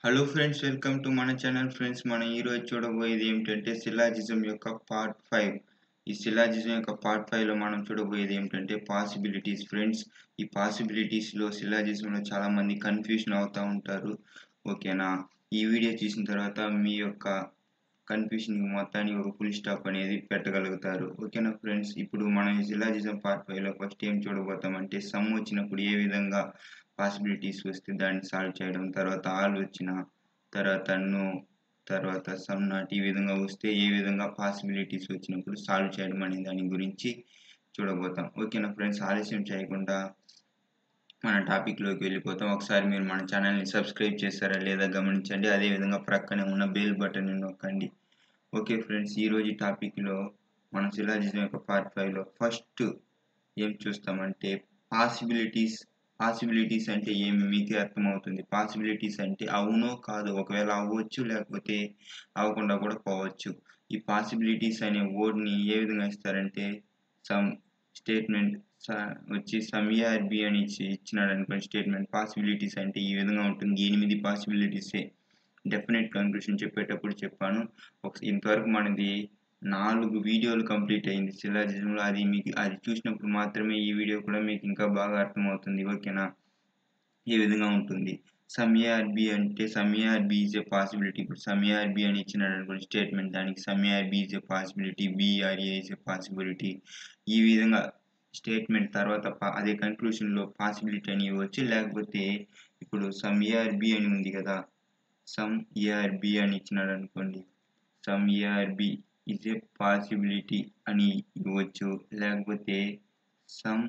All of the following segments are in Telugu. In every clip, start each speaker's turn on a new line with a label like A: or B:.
A: హలో ఫ్రెండ్స్ వెల్కమ్ టు మన ఛానల్ ఫ్రెండ్స్ మనం ఈరోజు చూడబోయేది ఏమిటంటే సిలాజిజం యొక్క పార్ట్ ఫైవ్ ఈ సిలాజిజం యొక్క పార్ట్ ఫైవ్లో మనం చూడబోయేది ఏమిటంటే పాసిబిలిటీస్ ఫ్రెండ్స్ ఈ పాసిబిలిటీస్లో సిలాజిజంలో చాలామంది కన్ఫ్యూషన్ అవుతూ ఉంటారు ఓకేనా ఈ వీడియో చూసిన తర్వాత మీ యొక్క కన్ఫ్యూషన్ మొత్తానికి ఒక ఫుల్ స్టాప్ అనేది పెట్టగలుగుతారు ఓకేనా ఫ్రెండ్స్ ఇప్పుడు మనం ఈ సిలాజిజం పార్ట్ ఫైవ్లో ఫస్ట్ ఏం చూడబోతామంటే సమ్ వచ్చినప్పుడు ఏ విధంగా పాసిబిలిటీస్ వస్తే దాన్ని సాల్వ్ చేయడం తర్వాత ఆల్ వచ్చిన తర్వాత నో తర్వాత సమ్ నాట్ ఈ విధంగా వస్తే ఏ విధంగా పాసిబిలిటీస్ వచ్చినప్పుడు సాల్వ్ చేయడం అనే దాని గురించి చూడబోతాం ఓకేనా ఫ్రెండ్స్ ఆలస్యం చేయకుండా మన టాపిక్లోకి వెళ్ళిపోతాం ఒకసారి మీరు మన ఛానల్ని సబ్స్క్రైబ్ చేస్తారా లేదా గమనించండి అదేవిధంగా ప్రక్కనే ఉన్న బెల్ బటన్ నొక్కండి ఓకే ఫ్రెండ్స్ ఈరోజు టాపిక్లో మన సిలాజిజం యొక్క పార్ట్ ఫైవ్లో ఫస్ట్ ఏం చూస్తామంటే పాసిబిలిటీస్ పాసిబిలిటీస్ అంటే ఏమి మీకే అర్థమవుతుంది పాసిబిలిటీస్ అంటే అవునో కాదు ఒకవేళ అవ్వచ్చు లేకపోతే అవ్వకుండా కూడా పోవచ్చు ఈ పాసిబిలిటీస్ అనే వర్డ్ని ఏ విధంగా ఇస్తారంటే సమ్ స్టేట్మెంట్ వచ్చి సమ్ ఏఆర్బి అని ఇచ్చి ఇచ్చినాడు అనుకోండి స్టేట్మెంట్ పాసిబిలిటీస్ అంటే ఈ విధంగా ఉంటుంది ఎనిమిది పాసిబిలిటీసే డెఫినెట్ కన్క్లూషన్ చెప్పేటప్పుడు చెప్పాను ఒక ఇంతవరకు మనది నాలుగు వీడియోలు కంప్లీట్ అయింది సిలాజిజంలో అది మీకు అది చూసినప్పుడు మాత్రమే ఈ వీడియో కూడా మీకు ఇంకా బాగా అర్థమవుతుంది ఓకేనా ఈ విధంగా ఉంటుంది సమ్ఏఆర్బి అంటే సమ్ఏఆర్బి ఈజ్ ఏ పాసిబిలిటీ ఇప్పుడు సమ్ఏఆర్బి అని ఇచ్చినాడు అనుకోండి స్టేట్మెంట్ దానికి some A are B is a possibility B are A is a possibility ఈ విధంగా స్టేట్మెంట్ తర్వాత అదే కన్క్లూషన్లో పాసిబిలిటీ అని ఇవ్వచ్చు లేకపోతే ఇప్పుడు సమ్ ఏఆర్బి అని ఉంది కదా సమ్ ఏఆర్బి అని ఇచ్చినాడు అనుకోండి some A are B is a possibility అని ఇవ్వచ్చు లేకపోతే సమ్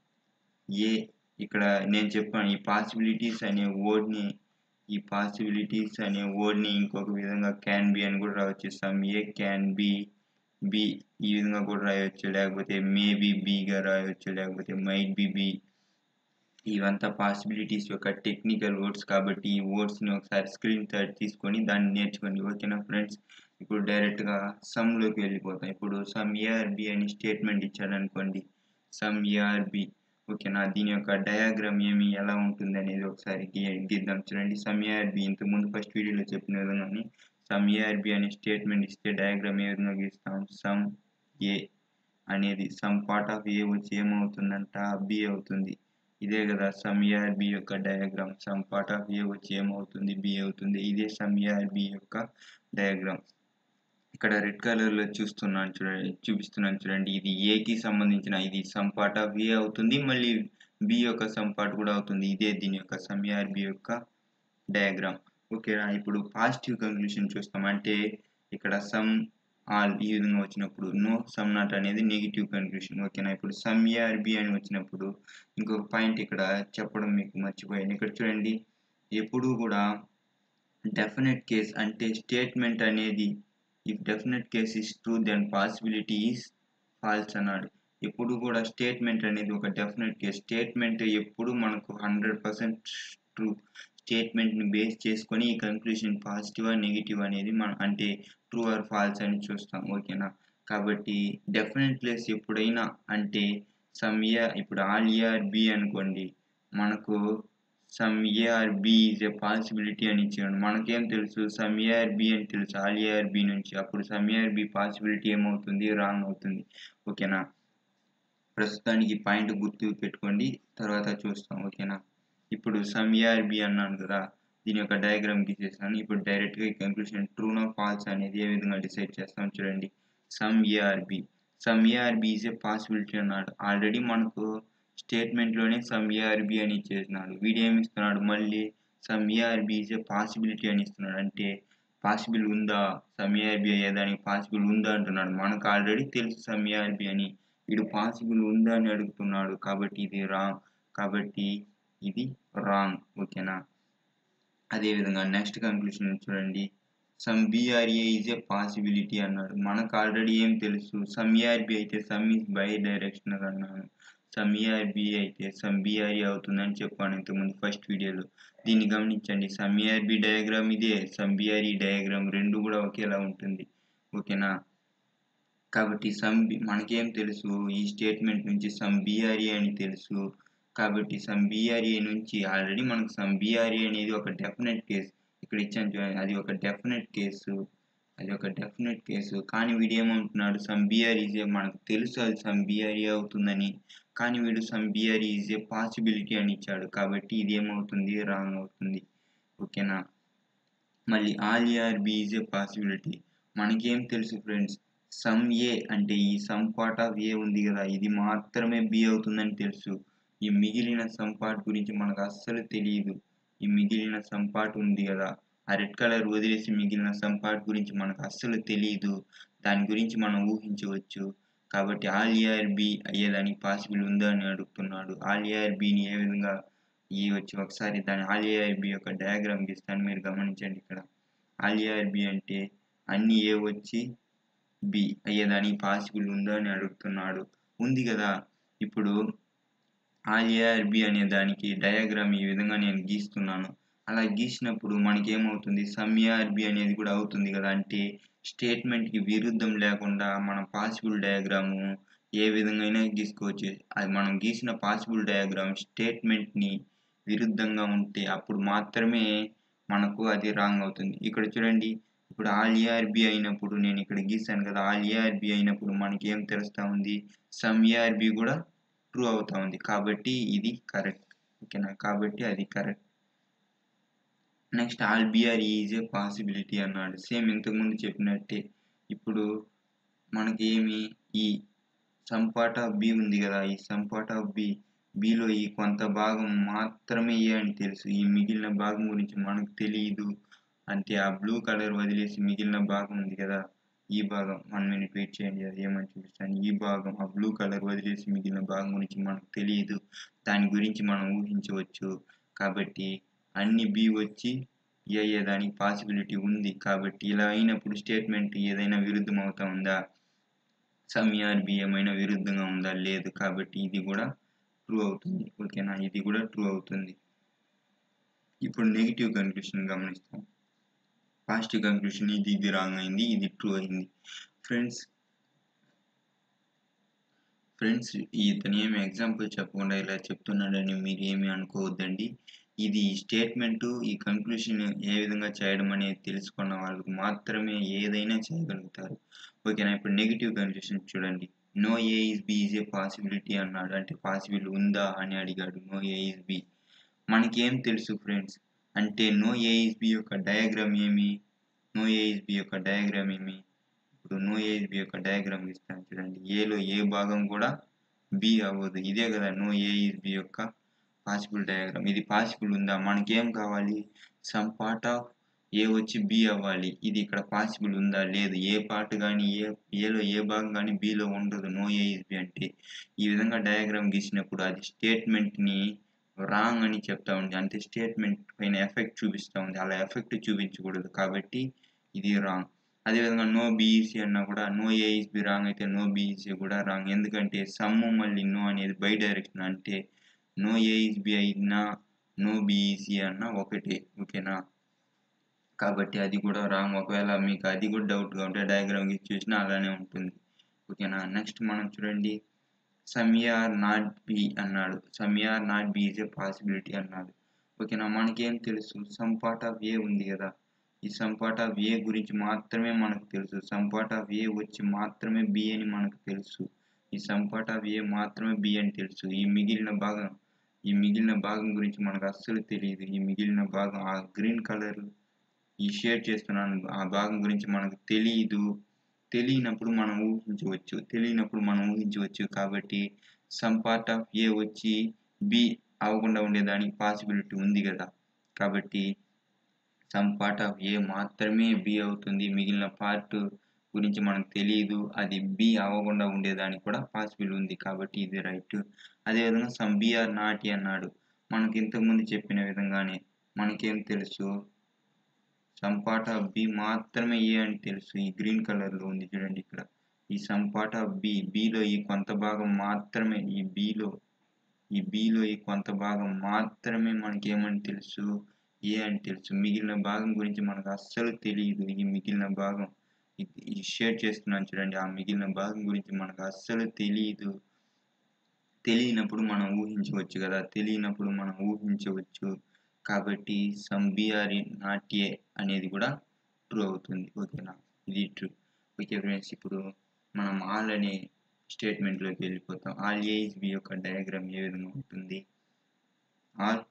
A: ఏ ఇక్కడ నేను చెప్పాను ఈ పాసిబిలిటీస్ అనే వర్డ్ని ఈ పాసిబిలిటీస్ అనే వర్డ్ని ఇంకొక విధంగా క్యాన్ బి అని కూడా రావచ్చు some A can be B ఈ విధంగా కూడా రాయవచ్చు లేకపోతే మేబీ బిగా రాయవచ్చు లేకపోతే మైట్ బి బి ఇవంతా పాసిబిలిటీస్ యొక్క టెక్నికల్ వర్డ్స్ కాబట్టి ఈ వర్డ్స్ని ఒకసారి స్క్రీన్ థర్డ్ తీసుకొని దాన్ని నేర్చుకోండి ఓకేనా ఫ్రెండ్స్ ఇప్పుడు డైరెక్ట్గా సమ్లోకి వెళ్ళిపోతాం ఇప్పుడు సమ్ ఏఆర్బి అని స్టేట్మెంట్ ఇచ్చాడు అనుకోండి సమ్ ఏఆర్బి ఓకేనా దీని యొక్క డయాగ్రామ్ ఏమి ఎలా ఉంటుంది అనేది ఒకసారి గీద్దాం చూడండి సమ్ ఏఆర్బి ఇంతకుముందు ఫస్ట్ వీడియోలో చెప్పిన విధంగానే సమ్ ఏఆర్బి అనే స్టేట్మెంట్ ఇస్తే డయాగ్రామ్ ఏ విధంగా గీస్తాం సమ్ ఏ అనేది సమ్ పార్ట్ ఆఫ్ ఏ వచ్చి ఏమవుతుందంట బి అవుతుంది ఇదే కదా సమ్ ఏఆర్బి యొక్క diagram some part of A వచ్చి ఏమవుతుంది బి అవుతుంది ఇదే సమ్ ఏఆర్బి యొక్క డయాగ్రామ్ ఇక్కడ రెడ్ కలర్లో చూస్తున్నాను చూడండి చూపిస్తున్నాను చూడండి ఇది ఏకి సంబంధించిన ఇది సమ్ పార్ట్ ఆఫ్ ఏ అవుతుంది మళ్ళీ బి యొక్క సమ్ పార్ట్ కూడా అవుతుంది ఇదే దీని యొక్క సమ్ ఏఆర్బి యొక్క డయాగ్రామ్ ఓకేనా ఇప్పుడు పాజిటివ్ కంక్లూషన్ చూస్తాం అంటే ఇక్కడ సమ్ ఆల్ ఈ విధంగా వచ్చినప్పుడు నో సమ్ నాట్ అనేది నెగిటివ్ కన్క్లూషన్ ఓకేనా ఇప్పుడు సమ్ ఏఆర్బి అని వచ్చినప్పుడు ఇంకొక పాయింట్ ఇక్కడ చెప్పడం మీకు మర్చిపోయాను ఇక్కడ చూడండి ఎప్పుడు కూడా డెఫినెట్ కేస్ అంటే స్టేట్మెంట్ అనేది if definite case is true then possibility is false అన్నాడు ఎప్పుడు కూడా స్టేట్మెంట్ అనేది ఒక డెఫినెట్ కేస్ స్టేట్మెంట్ ఎప్పుడు మనకు హండ్రెడ్ పర్సెంట్ ట్రూ స్టేట్మెంట్ని బేస్ చేసుకొని ఈ కన్క్లూషన్ పాజిటివ్ నెగిటివ్ అనేది మనం అంటే ట్రూ ఆర్ ఫాల్స్ అని చూస్తాం ఓకేనా కాబట్టి డెఫినెట్ ప్లేస్ ఎప్పుడైనా అంటే సమ్ ఇయర్ ఇప్పుడు ఆల్ ఇయర్ బి అనుకోండి మనకు some A are B is a possibility అని ఇచ్చాడు మనకేం తెలుసు సమ్ ఏఆర్ బి అని తెలుసు ఆల్ ఏఆర్ బి నుంచి అప్పుడు సమ్ ఏఆర్ బి పాసిబిలిటీ ఏమవుతుంది రాంగ్ అవుతుంది ఓకేనా ప్రస్తుతానికి పాయింట్ గుర్తు పెట్టుకోండి తర్వాత చూస్తాం ఓకేనా ఇప్పుడు సమ్ ఏఆర్బి అన్నాను కదా దీని యొక్క డయాగ్రామ్ గీసేసాను ఇప్పుడు డైరెక్ట్గా ఈ కన్క్లూషన్ ట్రూనో ఫాల్స్ అనేది ఏ విధంగా డిసైడ్ చేస్తాం చూడండి some A are B some A are B is a possibility అన్నాడు ఆల్రెడీ మనకు స్టేట్మెంట్లోనే సమ్ ఏఆర్బి అని ఇచ్చేసినాడు వీడు ఏమి ఇస్తున్నాడు మళ్ళీ some A are B is a possibility అని ఇస్తున్నాడు అంటే పాసిబుల్ ఉందా సమ్ ఏఆర్బి అయ్యేదానికి పాసిబుల్ ఉందా అంటున్నాడు మనకు ఆల్రెడీ తెలుసు సమ్ ఏఆర్బి అని వీడు పాసిబుల్ ఉందా అని అడుగుతున్నాడు కాబట్టి ఇది రాంగ్ కాబట్టి ఇది రాంగ్ ఓకేనా అదేవిధంగా నెక్స్ట్ కంక్లూషన్ చూడండి some B are A is a possibility అన్నాడు మనకు ఆల్రెడీ ఏం తెలుసు సమ్ ఏఆర్బి అయితే సమ్ ఈజ్ బై డైరెక్షనల్ అన్నాను సమ్ ఏఆర్బి అయితే సమ్ బీఆర్ఏ అవుతుందని చెప్పాను ఇంతకుముందు ఫస్ట్ వీడియోలో దీన్ని గమనించండి సమ్ ఏఆర్బి డయాగ్రామ్ ఇదే సమ్ బీఆర్ఈ డయాగ్రామ్ రెండు కూడా ఒకేలా ఉంటుంది ఓకేనా కాబట్టి సమ్ మనకేం తెలుసు ఈ స్టేట్మెంట్ నుంచి సమ్ బీఆర్ఏ అని తెలుసు కాబట్టి సమ్ బీఆర్ఏ నుంచి ఆల్రెడీ మనకు సమ్ బీఆర్ఏ అనేది ఒక డెఫినెట్ కేస్ ఇక్కడ ఇచ్చాను చూడండి అది ఒక డెఫినెట్ కేసు అది ఒక డెఫినెట్ కేసు కానీ వీడు ఏమంటున్నాడు సమ్ బిఆర్ ఈజ్ ఏ మనకు తెలుసు అది సమ్ బిఆర్ అవుతుందని కానీ వీడు some B are is a possibility అని ఇచ్చాడు కాబట్టి ఇది ఏమవుతుంది రాంగ్ అవుతుంది ఓకేనా మళ్ళీ all A are B is a possibility మనకేం తెలుసు ఫ్రెండ్స్ సమ్ ఏ అంటే ఈ సమ్ పార్ట్ ఆఫ్ ఏ ఉంది కదా ఇది మాత్రమే బి అవుతుందని తెలుసు ఈ మిగిలిన సమ్ పార్ట్ గురించి మనకు అస్సలు తెలియదు ఈ మిగిలిన సమ్ పార్ట్ ఉంది కదా ఆ రెడ్ కలర్ వదిలేసి మిగిలిన సమ్ పార్ట్ గురించి మనకు అస్సలు తెలియదు దాని గురించి మనం ఊహించవచ్చు కాబట్టి ఆల్ ఏఆర్ బి అయ్యేదానికి పాసిబుల్ ఉందా అని అడుగుతున్నాడు ఆల్ ఏఆర్ బిని ఏ విధంగా ఈ వచ్చి ఒకసారి దాని ఆల్ ఏఆర్ బి యొక్క డయాగ్రామ్ గీస్తాను మీరు గమనించండి ఇక్కడ ఆల్ ఏఆర్ బి అంటే అన్ని ఏ వచ్చి బి అయ్యేదానికి పాసిబుల్ ఉందా అని అడుగుతున్నాడు ఉంది కదా ఇప్పుడు ఆల్ ఏఆర్ బి అనే దానికి డయాగ్రామ్ ఈ విధంగా నేను గీస్తున్నాను అలా గీసినప్పుడు మనకి ఏమవుతుంది సమ్ ఏఆర్ బి అనేది కూడా అవుతుంది కదా అంటే స్టేట్మెంట్కి విరుద్ధం లేకుండా మనం పాసిబుల్ డయాగ్రాము ఏ విధంగా అయినా గీసుకోవచ్చు అది మనం గీసిన పాసిబుల్ డయాగ్రామ్ స్టేట్మెంట్ని విరుద్ధంగా ఉంటే అప్పుడు మాత్రమే మనకు అది రాంగ్ అవుతుంది ఇక్కడ చూడండి ఇప్పుడు ఆల్ ఏఆర్బి అయినప్పుడు నేను ఇక్కడ గీసాను కదా ఆల్ ఏఆర్బి అయినప్పుడు మనకి ఏం తెలుస్తూ ఉంది సమ్ ఏఆర్బి కూడా ట్రూ అవుతా ఉంది కాబట్టి ఇది కరెక్ట్ ఓకేనా కాబట్టి అది correct next all B are is a possibility అన్నాడు సేమ్ ఇంతకుముందు చెప్పినట్టే ఇప్పుడు మనకి ఏమి ఈ సమ్ పార్ట్ ఆఫ్ బి ఉంది కదా ఈ సమ్ పార్ట్ ఆఫ్ బి బిలో ఈ కొంత భాగం మాత్రమే ఏ అని తెలుసు ఈ మిగిలిన భాగం గురించి మనకు తెలియదు అంటే ఆ బ్లూ కలర్ వదిలేసి మిగిలిన భాగం ఉంది కదా ఈ భాగం వన్ మినిట్ వెయిట్ చేయండి అది ఏమని చూపిస్తాను ఈ భాగం ఆ బ్లూ కలర్ వదిలేసి మిగిలిన భాగం గురించి మనకు తెలియదు దాని గురించి మనం ఊహించవచ్చు కాబట్టి అన్ని బి వచ్చి ఏ అయ్యేదానికి పాసిబిలిటీ ఉంది కాబట్టి ఇలా అయినప్పుడు స్టేట్మెంట్ ఏదైనా విరుద్ధం అవుతా ఉందా సమ్ ఆర్ బి ఏమైనా విరుద్ధంగా ఉందా లేదు కాబట్టి ఇది కూడా ట్రూ అవుతుంది ఓకేనా ఇది కూడా ట్రూ అవుతుంది ఇప్పుడు నెగిటివ్ కన్క్లూషన్ గమనిస్తాం పాజిటివ్ కన్క్లూషన్ ఇది ఇది రాంగ్ అయింది ఇది ట్రూ అయింది ఫ్రెండ్స్ ఫ్రెండ్స్ ఇతను ఏమి ఎగ్జాంపుల్ చెప్పకుండా ఇలా చెప్తున్నాడని మీరు ఏమి అనుకోవద్దండి ఇది స్టేట్మెంట్ ఈ కన్క్లూషన్ ఏ విధంగా చేయడం అనేది తెలుసుకున్న వాళ్ళకు మాత్రమే ఏదైనా చేయగలుగుతారు ఓకేనా ఇప్పుడు నెగిటివ్ కన్క్లూషన్ చూడండి no A is B is a possibility అన్నాడు అంటే పాసిబుల్ ఉందా అని అడిగాడు నో ఏ ఇస్ బి మనకి ఏం తెలుసు ఫ్రెండ్స్ అంటే నో ఏ ఇస్ బి యొక్క డయాగ్రామ్ ఏమి నో ఏ ఇస్ బి యొక్క డయాగ్రామ్ ఏమి ఇప్పుడు నో ఏ ఇస్ బి యొక్క డయాగ్రామ్ ఇస్తాను చూడండి ఏలో ఏ భాగం కూడా బి అవ్వదు ఇదే కదా నో ఏ ఇస్ బి యొక్క పాసిబుల్ డయాగ్రామ్ ఇది పాసిబుల్ ఉందా మనకేం కావాలి సమ్ పార్ట్ ఆఫ్ ఏ వచ్చి బి అవ్వాలి ఇది ఇక్కడ పాసిబుల్ ఉందా లేదు ఏ పార్ట్ కానీ ఏ ఏలో ఏ భాగం కానీ బిలో ఉండదు నో ఏ ఇస్ బి అంటే ఈ విధంగా డయాగ్రామ్ గీసినప్పుడు అది స్టేట్మెంట్ని రాంగ్ అని చెప్తా ఉంది అంటే స్టేట్మెంట్ పైన ఎఫెక్ట్ చూపిస్తూ ఉంది అలా ఎఫెక్ట్ చూపించకూడదు కాబట్టి ఇది రాంగ్ అదేవిధంగా నో బీఈసీ అన్నా కూడా నో ఏఈసీ రాంగ్ అయితే నో బీఈసీ కూడా రాంగ్ ఎందుకంటే సమ్ము మళ్ళీ నో అనేది బై డైరెక్షన్ అంటే నో ఏఈసీ అయినా నో బీఈసీ అన్నా ఒకటే ఓకేనా కాబట్టి అది కూడా రాంగ్ ఒకవేళ మీకు అది కూడా డౌట్గా ఉంటే డయాగ్రామ్ గీసి చూసినా అలానే ఉంటుంది ఓకేనా నెక్స్ట్ మనం చూడండి సమ్యార్ నాట్ బి అన్నాడు some A are not B is a possibility అన్నాడు ఓకేనా మనకేం తెలుసు సమ్ పార్ట్ ఆఫ్ ఏ ఉంది కదా ఈ సమ్ పార్ట్ ఆఫ్ ఏ గురించి మాత్రమే మనకు తెలుసు సమ్ పార్ట్ ఆఫ్ ఏ వచ్చి మాత్రమే బి అని మనకు తెలుసు ఈ సమ్ పార్ట్ ఆఫ్ ఏ మాత్రమే బి అని తెలుసు ఈ మిగిలిన భాగం ఈ మిగిలిన భాగం గురించి మనకు అస్సలు తెలియదు ఈ మిగిలిన భాగం ఆ గ్రీన్ కలర్ ఈ షేడ్ చేస్తున్నాను ఆ భాగం గురించి మనకు తెలియదు తెలియనప్పుడు మనం ఊహించవచ్చు తెలియనప్పుడు మనం ఊహించవచ్చు కాబట్టి సమ్ పార్ట్ ఆఫ్ ఏ వచ్చి బి అవ్వకుండా ఉండేదానికి పాసిబిలిటీ ఉంది కదా కాబట్టి సమ్ పార్ట్ ఆఫ్ ఏ మాత్రమే బి అవుతుంది మిగిలిన పార్ట్ గురించి మనకు తెలియదు అది బి అవ్వకుండా ఉండేదానికి కూడా పాసిబుల్ ఉంది కాబట్టి ఇది రైట్ అదేవిధంగా సమ్ బిఆర్ నాటి అన్నాడు మనకి ఇంతకుముందు చెప్పిన విధంగానే మనకేం తెలుసు సమ్ పార్ట్ ఆఫ్ బి మాత్రమే ఏ అని తెలుసు ఈ గ్రీన్ కలర్లో ఉంది చూడండి ఇక్కడ ఈ సమ్ పార్ట్ ఆఫ్ బి బిలో ఈ కొంత భాగం మాత్రమే ఈ బిలో ఈ బిలో ఈ కొంత భాగం మాత్రమే మనకి ఏమని తెలుసు ఏ అని తెలుసు మిగిలిన భాగం గురించి మనకు అస్సలు తెలియదు ఈ మిగిలిన భాగం ఈ షేర్ చేస్తున్నాను చూడండి ఆ మిగిలిన భాగం గురించి మనకు అస్సలు తెలియదు తెలియనప్పుడు మనం ఊహించవచ్చు కదా తెలియనప్పుడు మనం ఊహించవచ్చు కాబట్టి some B are not A అనేది కూడా ట్రూ అవుతుంది ఓకేనా ఇది ట్రూ ఓకే ఫ్రెండ్స్ ఇప్పుడు మనం ఆల్ అనే స్టేట్మెంట్లోకి వెళ్ళిపోతాం ఆల్ ఏ ఇస్ బి యొక్క డయాగ్రామ్ ఏ విధంగా ఉంటుంది all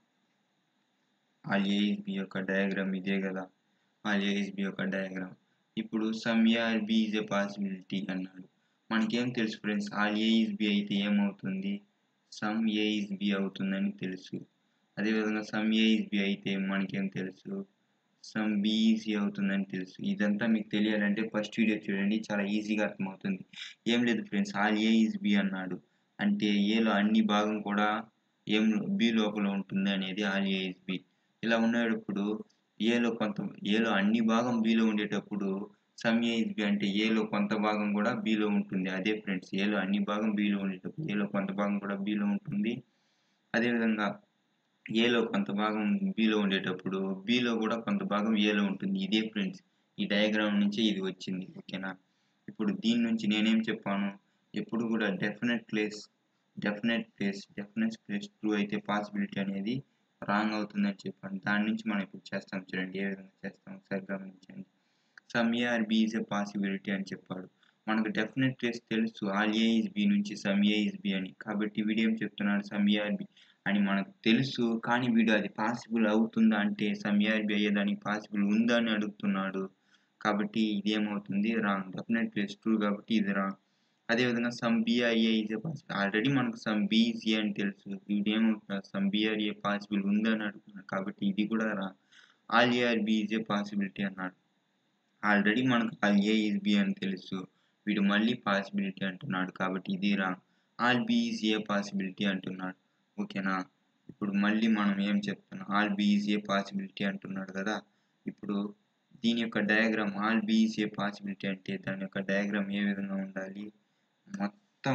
A: all A is B యొక్క డయాగ్రామ్ ఇదే కదా ఆల్ ఏ ఇస్ బి యొక్క డయాగ్రామ్ ఇప్పుడు some A are B is a possibility అన్నాడు మనకేం తెలుసు friends all A is B అయితే ఏమవుతుంది సమ్ ఏ ఇస్ బి అవుతుందని తెలుసు అదేవిధంగా సమ్ ఏ ఇస్ బి అయితే మనకేం తెలుసు సమ్ బి ఈజ్ ఏ అవుతుందని తెలుసు ఇదంతా మీకు తెలియాలంటే ఫస్ట్ వీడియో చూడండి చాలా ఈజీగా అర్థమవుతుంది ఏం లేదు friends all A is B అన్నాడు అంటే ఏలో అన్ని భాగం కూడా ఏం బి లోపల ఉంటుంది అనేది ఆల్ ఏ ఈజ్ బి ఇలా ఉండేటప్పుడు ఏలో కొంత ఏలో అన్ని భాగం బిలో ఉండేటప్పుడు సమ్ ఏ ఇస్ బి అంటే ఏలో కొంత భాగం కూడా బిలో ఉంటుంది అదే ఫ్రెండ్స్ ఏలో అన్ని భాగం బిలో ఉండేటప్పుడు ఏలో కొంత భాగం కూడా బిలో ఉంటుంది అదేవిధంగా ఏలో కొంత భాగం బిలో ఉండేటప్పుడు బిలో కూడా కొంత భాగం ఏలో ఉంటుంది ఇదే ఫ్రెండ్స్ ఈ డయాగ్రామ్ నుంచి ఇది వచ్చింది ఓకేనా ఇప్పుడు దీని నుంచి నేనేం చెప్పాను ఎప్పుడు కూడా definite place definite place definite place true అయితే పాసిబిలిటీ అనేది రాంగ్ అవుతుందని చెప్పాను దాని నుంచి మనం ఇప్పుడు చేస్తాం చూడండి ఏ విధంగా చేస్తాం ఒకసారి గమనించండి some A are B is a possibility అని చెప్పాడు మనకు డెఫినెట్ ప్లేస్ తెలుసు ఆల్ ఏ ఇస్ బి నుంచి సమ్ ఏ ఇస్ బి అని కాబట్టి వీడు ఏం చెప్తున్నాడు సమ్ ఏ ఆర్ బి అని మనకు తెలుసు కానీ వీడు అది పాసిబుల్ అవుతుందా అంటే సమ్ ఏ ఆర్ బి అయ్యేదానికి పాసిబుల్ ఉందా అని అడుగుతున్నాడు కాబట్టి ఇది ఏమవుతుంది రాంగ్ డెఫినెట్ ప్లేస్ ట్రూ కాబట్టి ఇది రాంగ్ అదేవిధంగా some B are A is A possible already మనకు సమ్ బీఈసీ అని తెలుసు వీడు ఏమవుతున్నారు సమ్ బిఆర్ఏ పాసిబుల్ ఉందని అడుగుతున్నాడు కాబట్టి ఇది కూడా wrong all A are B is a possibility అన్నాడు ఆల్రెడీ మనకు ఆల్ ఏ ఈజ్ బి అని తెలుసు వీడు మళ్ళీ పాసిబిలిటీ అంటున్నాడు కాబట్టి ఇది wrong all B is a possibility అంటున్నాడు ఓకేనా ఇప్పుడు మళ్ళీ మనం ఏం చెప్తున్నాం all B is a possibility అంటున్నాడు కదా ఇప్పుడు దీని యొక్క diagram all B is a possibility అంటే దాని యొక్క డయాగ్రామ్ ఏ విధంగా ఉండాలి మొత్తం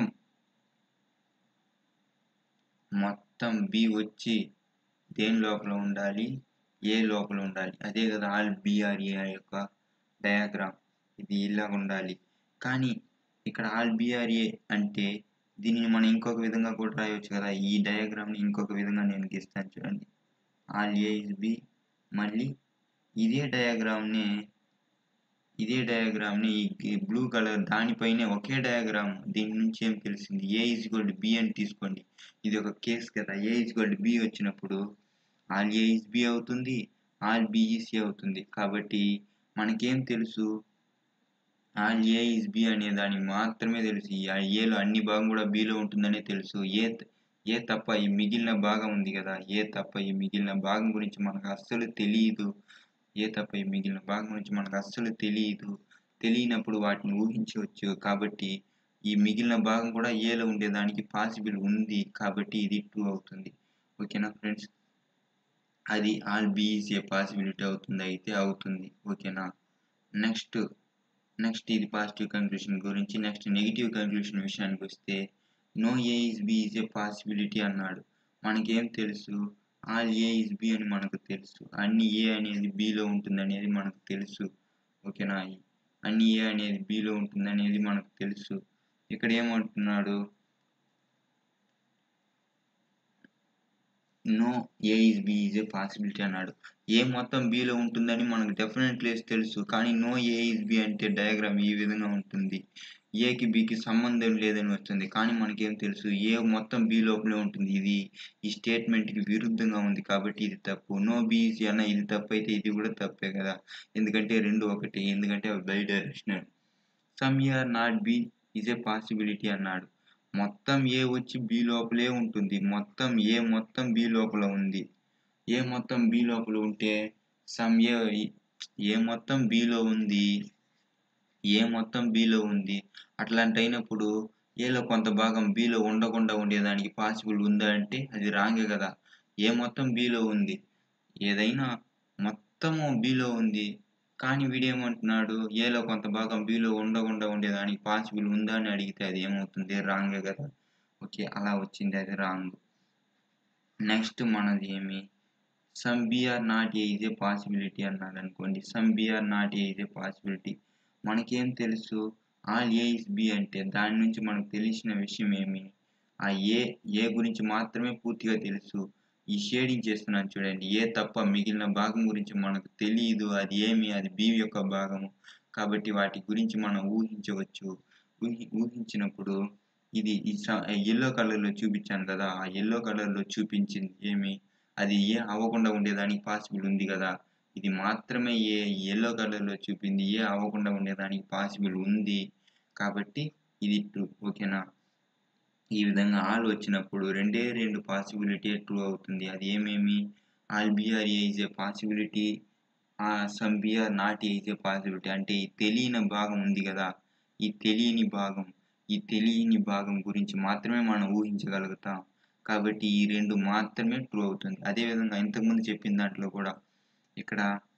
A: మొత్తం బి వచ్చి దేని లోపల ఉండాలి ఏ లోపల ఉండాలి అదే కదా ఆల్ బిఆర్ఏ యొక్క డయాగ్రామ్ ఇది ఇలా ఉండాలి కానీ ఇక్కడ ఆల్ బిఆర్ఏ అంటే దీనిని మనం ఇంకొక విధంగా కూడా రాయవచ్చు కదా ఈ డయాగ్రామ్ని ఇంకొక విధంగా నేను గీస్తాను చూడండి ఆల్ ఏ ఇస్ బి మళ్ళీ ఇదే డయాగ్రామ్ని ఇదే డయాగ్రామ్ని ఈ బ్లూ కలర్ దానిపైనే ఒకే డయాగ్రామ్ దీని నుంచి ఏం తెలిసింది ఏ ఈజ్ గోల్డ్ బి అని తీసుకోండి ఇది ఒక కేస్ కదా ఏ ఈజ్ గోల్డ్ బి వచ్చినప్పుడు ఆల్ ఏ ఈజ్ బి అవుతుంది ఆల్ బి ఈజ్ ఏ అవుతుంది కాబట్టి మనకేం తెలుసు ఆల్ ఏ ఈజ్ బి అనే దానికి మాత్రమే తెలుసు ఈ ఏలో అన్ని భాగం కూడా బిలో ఉంటుందనే తెలుసు ఏ ఏ తప్ప ఈ మిగిలిన భాగం ఉంది కదా ఏ తప్ప ఈ మిగిలిన భాగం గురించి మనకు అస్సలు తెలియదు ఏ తప్ప ఈ మిగిలిన భాగం గురించి మనకు అస్సలు తెలియదు తెలియనప్పుడు వాటిని ఊహించవచ్చు కాబట్టి ఈ మిగిలిన భాగం కూడా ఏలో ఉండేదానికి పాసిబుల్ ఉంది కాబట్టి ఇది ట్రూ అవుతుంది ఓకేనా ఫ్రెండ్స్ అది ఆల్ బీఈస్ ఏ పాసిబిలిటీ అవుతుంది అయితే అవుతుంది ఓకేనా నెక్స్ట్ నెక్స్ట్ ఇది పాజిటివ్ కంక్లూషన్ గురించి నెక్స్ట్ నెగిటివ్ కంక్లూషన్ విషయానికి వస్తే no A is B is a possibility అన్నాడు మనకేం తెలుసు ఆల్ ఏ ఇస్ బి అని మనకు తెలుసు అన్ని ఏ అనేది బిలో ఉంటుంది అనేది మనకు తెలుసు ఓకేనా అన్ని ఏ అనేది బిలో ఉంటుంది అనేది మనకు తెలుసు ఇక్కడ ఏమంటున్నాడు no A is B is a possibility అన్నాడు ఏ మొత్తం బిలో ఉంటుందని మనకు డెఫినెట్ ప్లేస్ తెలుసు కానీ నో ఏ ఇస్ బి అంటే డయాగ్రామ్ ఈ విధంగా ఉంటుంది ఏకి బికి సంబంధం లేదని వస్తుంది కానీ మనకేం తెలుసు ఏ మొత్తం బి లోపలే ఉంటుంది ఇది ఈ స్టేట్మెంట్కి విరుద్ధంగా ఉంది కాబట్టి ఇది తప్పు నో బీసీ అన్న ఇది తప్పు అయితే ఇది కూడా తప్పే కదా ఎందుకంటే రెండు ఒకటి ఎందుకంటే అవి bidirectional some A are not B is a possibility అన్నాడు మొత్తం ఏ వచ్చి బి లోపలే ఉంటుంది మొత్తం ఏ మొత్తం బి లోపల ఉంది ఏ మొత్తం బి లోపల ఉంటే సమ్ ఏ ఏ మొత్తం బిలో ఉంది ఏ మొత్తం బిలో ఉంది అట్లాంటి అయినప్పుడు ఏలో కొంత భాగం బిలో ఉండకుండా ఉండేదానికి పాసిబుల్ ఉందా అంటే అది రాంగే కదా ఏ మొత్తం బిలో ఉంది ఏదైనా మొత్తము బిలో ఉంది కానీ వీడేమంటున్నాడు ఏలో కొంత భాగం బిలో ఉండకుండా ఉండేదానికి పాసిబుల్ ఉందా అని అడిగితే అది ఏమవుతుంది రాంగే కదా ఓకే అలా వచ్చింది అది రాంగ్ నెక్స్ట్ మనది ఏమి సమ్ బిఆర్ నాట్ ఏ ఇదే పాసిబిలిటీ అన్నాడు అనుకోండి సమ్ బిఆర్ నాట్ ఏ ఇదే పాసిబిలిటీ మనకేం తెలుసు ఆల్ ఏ ఇస్ బి అంటే దాని నుంచి మనకు తెలిసిన విషయం ఏమి ఆ ఏ ఏ గురించి మాత్రమే పూర్తిగా తెలుసు ఈ షేడింగ్ చేస్తున్నాను చూడండి ఏ తప్ప మిగిలిన భాగం గురించి మనకు తెలియదు అది ఏమి అది బి యొక్క భాగము కాబట్టి వాటి గురించి మనం ఊహించవచ్చు ఊహి ఊహించినప్పుడు ఇది ఈ ఎల్లో కలర్లో చూపించాను కదా ఆ ఎల్లో కలర్లో చూపించింది ఏమి అది ఏ అవ్వకుండా ఉండేదానికి పాసిబుల్ ఉంది కదా ఇది మాత్రమే ఏ ఎల్లో కలర్లో చూపింది ఏ అవ్వకుండా ఉండేదానికి పాసిబుల్ ఉంది కాబట్టి ఇది ట్రూ ఓకేనా ఈ విధంగా ఆల్ వచ్చినప్పుడు రెండే రెండు పాసిబిలిటీ ట్రూ అవుతుంది అది ఏమేమి all B are is a possibility some B are not is a possibility అంటే ఈ తెలియని భాగం ఉంది కదా ఈ తెలియని భాగం ఈ తెలియని భాగం గురించి మాత్రమే మనం ఊహించగలుగుతాం కాబట్టి ఈ రెండు మాత్రమే ట్రూ అవుతుంది అదేవిధంగా ఇంతకుముందు చెప్పిన దాంట్లో కూడా ఇక్కడ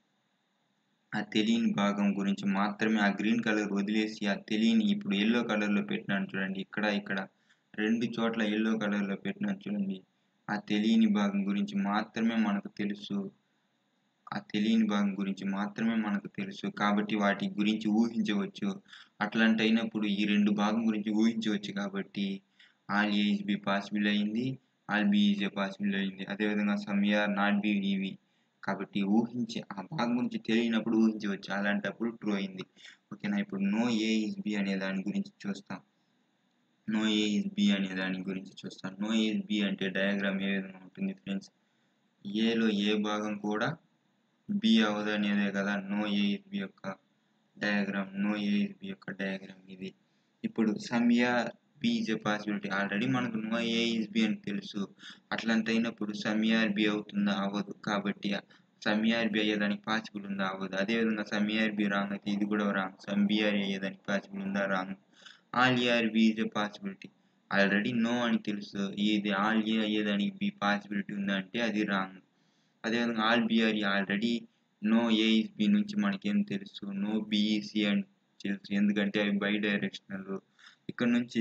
A: ఆ తెలియని భాగం గురించి మాత్రమే ఆ గ్రీన్ కలర్ వదిలేసి ఆ తెలియని ఇప్పుడు ఎల్లో కలర్లో పెట్టినాను చూడండి ఇక్కడ ఇక్కడ రెండు చోట్ల ఎల్లో కలర్లో పెట్టినాను చూడండి ఆ తెలియని భాగం గురించి మాత్రమే మనకు తెలుసు ఆ తెలియని భాగం గురించి మాత్రమే మనకు తెలుసు కాబట్టి వాటి గురించి ఊహించవచ్చు అట్లాంటి అయినప్పుడు ఈ రెండు భాగం గురించి ఊహించవచ్చు కాబట్టి all A is B possible అయింది all B is A possible అయింది అదేవిధంగా సమ్ ఆర్ నాట్ బి ఇవి కాబట్టి ఊహించి ఆ భాగం గురించి తెలియనప్పుడు ఊహించవచ్చు అలాంటప్పుడు ట్రూ అయింది ఓకేనా ఇప్పుడు నో ఏ ఇస్ బి అనే దాని గురించి చూస్తాం నో ఏ ఇస్ బి అనే దాని గురించి చూస్తాం నో ఏ ఇస్ బి అంటే డయాగ్రామ్ ఏ విధంగా ఉంటుంది ఫ్రెండ్స్ ఏలో ఏ భాగం కూడా బి అవ్వదు అనేదే కదా నో ఏ ఇస్ బి యొక్క diagram no A is B యొక్క డయాగ్రామ్ ఇది ఇప్పుడు some A B is a possibility already మనకు నో ఏ ఇస్ బి అని తెలుసు అట్లాంటి అయినప్పుడు సమ్యార్ బి అవుతుందా అవ్వదు కాబట్టి సమ్యార్ బి అయ్యేదానికి పాసిబుల్ ఉందా అవ్వదు అదేవిధంగా సమ్యార్ బి రాంగ్ అయితే ఇది కూడా రాంగ్ సమ్బిఆర్ అయ్యేదానికి పాసిబుల్ ఉందా wrong all A are B is a possibility already no అని తెలుసు ఇది ఆల్ ఏ అయ్యేదానికి బి పాసిబిలిటీ ఉందంటే అది రాంగ్ అదేవిధంగా all B are already no A is B నుంచి మనకేం తెలుసు నో బిఈసి అని తెలుసు ఎందుకంటే అవి బై డైరెక్షనల్ ఇక్కడ నుంచి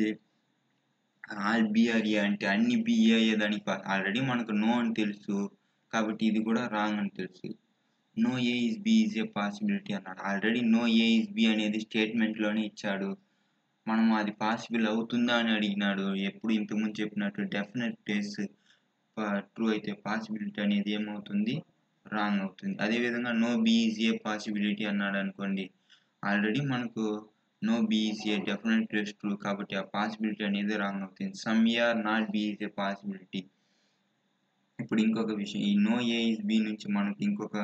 A: ఆల్ బిఆర్ఏ అంటే అన్ని బిఏ అయ్యేదానికి ఆల్రెడీ మనకు నో అని తెలుసు కాబట్టి ఇది కూడా రాంగ్ అని తెలుసు no A is B is a possibility అన్నాడు already no A is B అనేది స్టేట్మెంట్లోనే ఇచ్చాడు మనం అది పాసిబుల్ అవుతుందా అని అడిగినాడు ఎప్పుడు ఇంతకుముందు చెప్పినట్టు డెఫినెట్ ప్లేస్ ట్రూ అయితే పాసిబిలిటీ అనేది ఏమవుతుంది రాంగ్ అవుతుంది అదేవిధంగా no B is a possibility అన్నాడు అనుకోండి ఆల్రెడీ మనకు no B is a definite place true కాబట్టి ఆ పాసిబిలిటీ అనేది రాంగ్ అవుతుంది some are not B is a possibility ఇప్పుడు ఇంకొక విషయం ఈ నో ఏ ఇస్ బి నుంచి మనకి ఇంకొక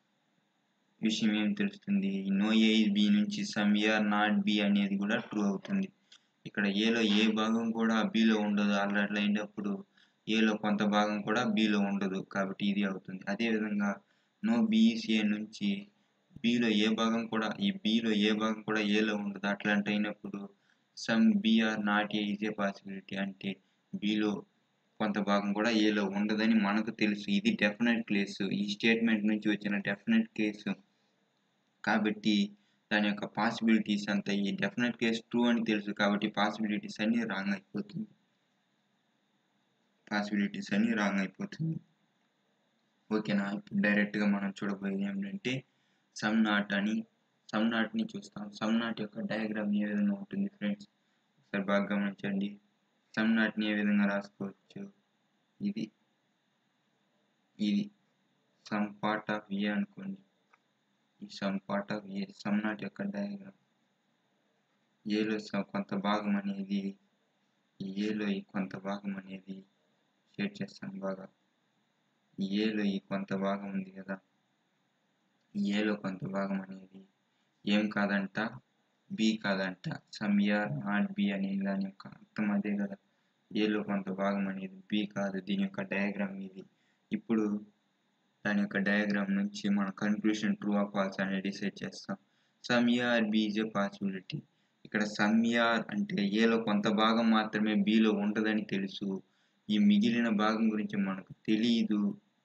A: విషయం ఏం తెలుస్తుంది ఈ నో ఏ ఇస్ బి నుంచి సమ్ ఆర్ నాట్ బి అనేది కూడా ట్రూ అవుతుంది ఇక్కడ ఏలో ఏ భాగం కూడా బిలో ఉండదు అలా అట్లా అయినప్పుడు ఏలో కొంత భాగం కూడా బిలో ఉండదు కాబట్టి ఇది అవుతుంది అదేవిధంగా నో బిఈసిఏ నుంచి బిలో ఏ భాగం కూడా ఈ బిలో ఏ భాగం కూడా ఏలో ఉండదు అట్లాంటి అయినప్పుడు some B are not A is a possibility అంటే బిలో కొంత భాగం కూడా ఏలో ఉండదని మనకు తెలుసు ఇది డెఫినెట్ కేసు ఈ స్టేట్మెంట్ నుంచి వచ్చిన డెఫినెట్ కేసు కాబట్టి దాని యొక్క పాసిబిలిటీస్ అంతా ఈ డెఫినెట్ కేసు ట్రూ అని తెలుసు కాబట్టి పాసిబిలిటీస్ అన్ని రాంగ్ అయిపోతుంది పాసిబిలిటీస్ అన్ని రాంగ్ అయిపోతుంది ఓకేనా ఇప్పుడు డైరెక్ట్గా మనం చూడబోయేది ఏంటంటే సమ్ నాట్ అని సమ్ నాట్ని చూస్తాం సమ్ నాట్ యొక్క డయాగ్రామ్ ఏ విధంగా ఉంటుంది ఫ్రెండ్స్ ఒకసారి బాగా గమనించండి సమ్ నాట్ని ఏ విధంగా రాసుకోవచ్చు ఇది ఇది సమ్ పార్ట్ ఆఫ్ ఏ అనుకోండి ఈ some part of A some not యొక్క డయాగ్రామ్ ఏలో కొంత భాగం అనేది ఈ ఏలో ఈ కొంత భాగం అనేది షేర్ చేస్తాను బాగా ఈ ఏలో ఈ కొంత భాగం ఉంది కదా ఈ ఏలో కొంత భాగం అనేది ఏం కాదంట బి కాదంట సమ్ ఆర్ నాట్ బి అనే దాని యొక్క అర్థం అదే కదా ఏలో కొంత భాగం అనేది బి కాదు దీని యొక్క డయాగ్రామ్ ఇది ఇప్పుడు దాని యొక్క డయాగ్రామ్ నుంచి మన కన్క్లూషన్ ట్రూ ఆఫ్ ఫాల్స్ అనేది డిసైడ్ చేస్తాం some are B is a possibility ఇక్కడ సమ్ ఆర్ అంటే ఏలో కొంత భాగం మాత్రమే బిలో ఉండదని తెలుసు ఈ మిగిలిన భాగం గురించి మనకు తెలియదు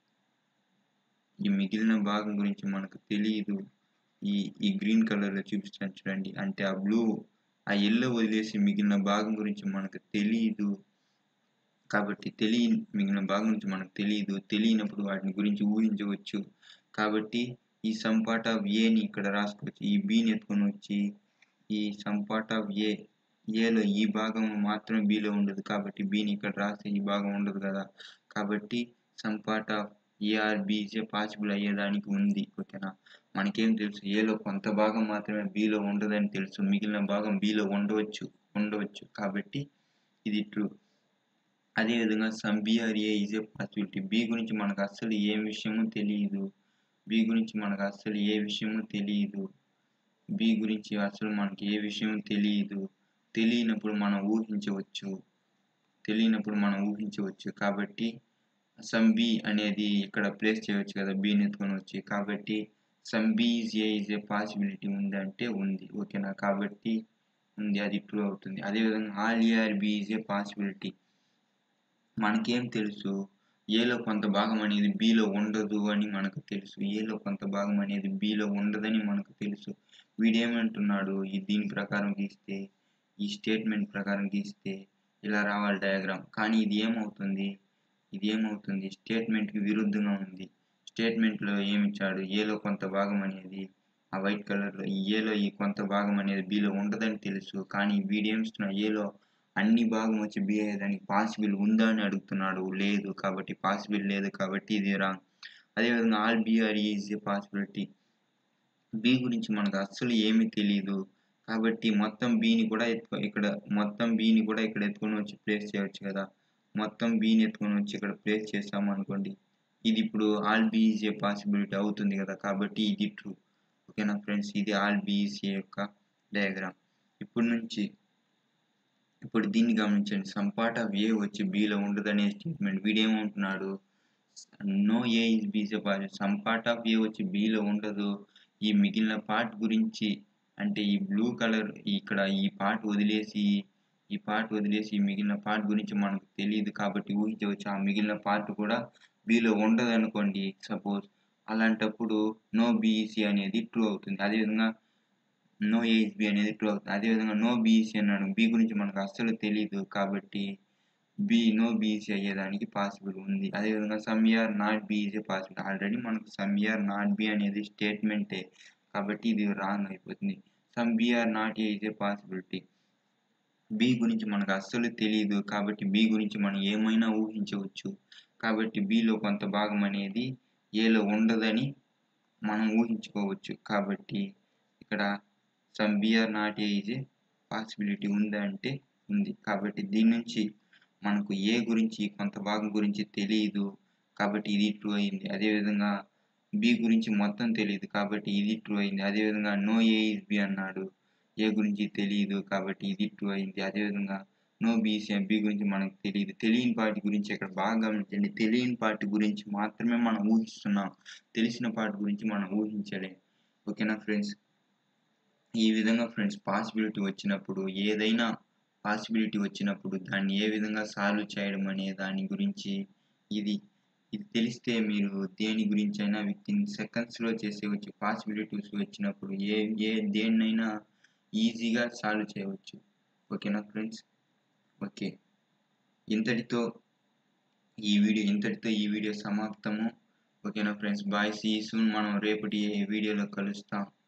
A: ఈ మిగిలిన భాగం గురించి మనకు తెలియదు ఈ ఈ గ్రీన్ కలర్లో చూపిస్తాను చూడండి అంటే ఆ బ్లూ ఆ ఎల్లో వదిలేసి మిగిలిన భాగం గురించి మనకు తెలియదు కాబట్టి తెలియ మిగిలిన భాగం గురించి మనకు తెలియదు తెలియనప్పుడు వాటిని గురించి ఊహించవచ్చు కాబట్టి ఈ సమ్ పార్ట్ ఆఫ్ ఏని ఇక్కడ రాసుకోవచ్చు ఈ బీని ఎత్తుకొని వచ్చి ఈ సమ్ పార్ట్ ఆఫ్ ఏ ఏలో ఈ భాగం మాత్రమే బిలో ఉండదు కాబట్టి బీని ఇక్కడ రాస్తే ఈ భాగం ఉండదు కదా కాబట్టి some part of A are B is possible అయ్యేదానికి ఉంది ఓకేనా మనకేం తెలుసు ఏలో కొంత భాగం మాత్రమే బీలో ఉండదని తెలుసు మిగిలిన భాగం బీలో ఉండవచ్చు ఉండవచ్చు కాబట్టి ఇది ట్రూ అదేవిధంగా some B are A is a possibility B గురించి మనకు అస్సలు ఏ విషయము తెలియదు బి గురించి మనకు అస్సలు ఏ విషయము తెలియదు బి గురించి అసలు మనకి ఏ విషయం తెలియదు తెలియనప్పుడు మనం ఊహించవచ్చు తెలియనప్పుడు మనం ఊహించవచ్చు కాబట్టి సమ్ బి అనేది ఇక్కడ ప్లేస్ చేయవచ్చు కదా బిని ఎత్తుకొని వచ్చి కాబట్టి some B is A is a possibility ఉంది అంటే ఉంది ఓకేనా కాబట్టి ఉంది అది ట్రూ అవుతుంది అదేవిధంగా all A are B is a possibility మనకేం తెలుసు ఏలో కొంత భాగం అనేది బిలో ఉండదు అని మనకు తెలుసు ఏలో కొంత భాగం అనేది బిలో ఉండదని మనకు తెలుసు వీడేమంటున్నాడు ఈ దీని ప్రకారం గీస్తే ఈ స్టేట్మెంట్ ప్రకారం గీస్తే ఇలా రావాలి డయాగ్రామ్ కానీ ఇది ఏమవుతుంది ఇది ఏమవుతుంది స్టేట్మెంట్కి విరుద్ధంగా ఉంది స్టేట్మెంట్లో ఏమిచ్చాడు ఏలో కొంత భాగం అనేది ఆ వైట్ కలర్లో ఈ ఏలో ఈ కొంత భాగం అనేది బిలో ఉండదని తెలుసు కానీ వీడేమిస్తున్నాడు ఏలో అన్ని భాగం వచ్చి బి అయ్యేదానికి పాసిబుల్ ఉందా అని అడుగుతున్నాడు లేదు కాబట్టి పాసిబుల్ లేదు కాబట్టి ఇది రాంగ్ అదేవిధంగా all B are is a possibility B గురించి మనకు అస్సలు ఏమీ తెలియదు కాబట్టి మొత్తం బీని కూడా ఎత్తుకో ఇక్కడ మొత్తం బీని కూడా ఇక్కడ ఎత్తుకొని వచ్చి ప్లేస్ చేయవచ్చు కదా మొత్తం బీని ఎత్తుకొని వచ్చి ఇక్కడ ప్లేస్ చేసాము అనుకోండి ఇది ఇప్పుడు all B is a possibility అవుతుంది కదా కాబట్టి ఇది ట్రూ ఓకేనా ఫ్రెండ్స్ ఇది ఆల్ బీఈసీ యొక్క డయాగ్రామ్ ఇప్పుడు నుంచి ఇప్పుడు దీన్ని గమనించండి సమ్ పార్ట్ ఆఫ్ ఏ వచ్చి బీలో ఉండదనే స్టేట్మెంట్ వీడేమంటున్నాడు నో ఏ ఇస్ బీసే part some part of A వచ్చి బీలో ఉండదు ఈ మిగిలిన పార్ట్ గురించి అంటే ఈ బ్లూ కలర్ ఇక్కడ ఈ పార్ట్ వదిలేసి ఈ పార్ట్ వదిలేసి ఈ మిగిలిన పార్ట్ గురించి మనకు తెలియదు కాబట్టి ఊహించవచ్చు ఆ మిగిలిన పార్ట్ కూడా బీలో ఉండదు అనుకోండి సపోజ్ అలాంటప్పుడు నో బీఈసీ అనేది ట్రూ అవుతుంది అదేవిధంగా నో ఏహెచ్బి అనేది ట్రూ అవుతుంది అదేవిధంగా నో బీఈసీ అన్నాడు బి గురించి మనకు అస్సలు తెలియదు కాబట్టి బి నో బీఈసీ అయ్యేదానికి పాసిబుల్ ఉంది అదేవిధంగా some A are not B is A possible already మనకు సమ్ ఇయర్ నాట్ బి అనేది స్టేట్మెంటే కాబట్టి ఇది రాంగ్ అయిపోతుంది some B are not A is a possibility B గురించి మనకు అస్సలు తెలియదు కాబట్టి బి గురించి మనం ఏమైనా ఊహించవచ్చు కాబట్టి బిలో కొంత భాగం అనేది ఏలో ఉండదని మనం ఊహించుకోవచ్చు కాబట్టి ఇక్కడ some B are not A is a possibility ఉందా అంటే ఉంది కాబట్టి దీని నుంచి మనకు ఏ గురించి కొంత భాగం గురించి తెలియదు కాబట్టి ఇది ట్రూ అయింది అదేవిధంగా బి గురించి మొత్తం తెలియదు కాబట్టి ఇది ట్రూ అయింది అదేవిధంగా నో ఏ ఇస్ బి అన్నాడు ఏ గురించి తెలియదు కాబట్టి ఇది ట్రూ అయింది అదేవిధంగా నో బీసీ బి గురించి మనకు తెలియదు తెలియని పార్టీ గురించి ఇక్కడ బాగా గమనించండి తెలియని పార్టీ గురించి మాత్రమే మనం ఊహిస్తున్నాం తెలిసిన పార్టీ గురించి మనం ఊహించలేం ఓకేనా ఫ్రెండ్స్ ఈ విధంగా ఫ్రెండ్స్ పాసిబిలిటీ వచ్చినప్పుడు ఏదైనా పాసిబిలిటీ వచ్చినప్పుడు దాన్ని ఏ విధంగా సాల్వ్ చేయడం అనే దాని గురించి ఇది ఇది తెలిస్తే మీరు దేని గురించి అయినా విత్ ఇన్ సెకండ్స్లో చేసేవచ్చు పాసిబిలిటీస్ వచ్చినప్పుడు ఏ ఏ దేన్నైనా ఈజీగా సాల్వ్ చేయవచ్చు ఓకేనా ఫ్రెండ్స్ ఓకే ఇంతటితో ఈ వీడియో ఇంతటితో ఈ వీడియో సమాప్తము ఓకేనా ఫ్రెండ్స్ బాయ్ సీ సూన్ మనం రేపటి వీడియోలో కలుస్తాం